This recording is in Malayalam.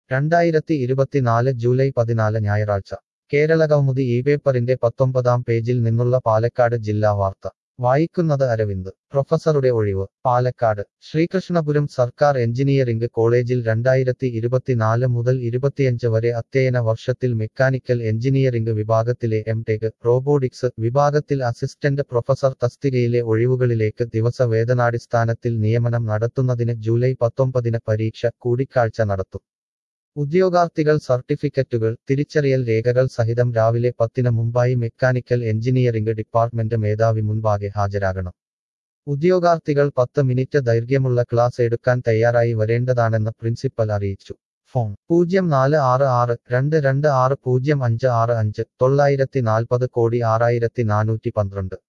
രണ്ടായിരത്തി ഇരുപത്തിനാല് ജൂലൈ പതിനാല് ഞായറാഴ്ച കേരള കൗമുദി ഈ പേപ്പറിന്റെ പത്തൊമ്പതാം പേജിൽ നിന്നുള്ള പാലക്കാട് ജില്ലാ വാർത്ത വായിക്കുന്നത് അരവിന്ദ് പ്രൊഫസറുടെ ഒഴിവ് പാലക്കാട് ശ്രീകൃഷ്ണപുരം സർക്കാർ എഞ്ചിനീയറിംഗ് കോളേജിൽ രണ്ടായിരത്തി ഇരുപത്തിനാല് മുതൽ ഇരുപത്തിയഞ്ച് വരെ അധ്യയന വർഷത്തിൽ മെക്കാനിക്കൽ എഞ്ചിനീയറിംഗ് വിഭാഗത്തിലെ എം ടെക് റോബോട്ടിക്സ് വിഭാഗത്തിൽ അസിസ്റ്റന്റ് പ്രൊഫസർ തസ്തികയിലെ ഒഴിവുകളിലേക്ക് ദിവസ വേതനാടിസ്ഥാനത്തിൽ നിയമനം നടത്തുന്നതിന് ജൂലൈ പത്തൊമ്പതിന് പരീക്ഷ കൂടിക്കാഴ്ച നടത്തും ഉദ്യോഗാർത്ഥികൾ സർട്ടിഫിക്കറ്റുകൾ തിരിച്ചറിയൽ രേഖകൾ സഹിതം രാവിലെ പത്തിന് മുമ്പായി മെക്കാനിക്കൽ എഞ്ചിനീയറിംഗ് ഡിപ്പാർട്ട്മെന്റ് മേധാവി മുൻപാകെ ഹാജരാകണം ഉദ്യോഗാർത്ഥികൾ പത്ത് മിനിറ്റ് ദൈർഘ്യമുള്ള ക്ലാസ് എടുക്കാൻ തയ്യാറായി വരേണ്ടതാണെന്ന് പ്രിൻസിപ്പൽ അറിയിച്ചു ഫോൺ പൂജ്യം നാല് ആറ് ആറ് രണ്ട് രണ്ട് ആറ് പൂജ്യം അഞ്ച് ആറ് അഞ്ച് തൊള്ളായിരത്തി നാൽപ്പത് കോടി ആറായിരത്തി നാനൂറ്റി പന്ത്രണ്ട്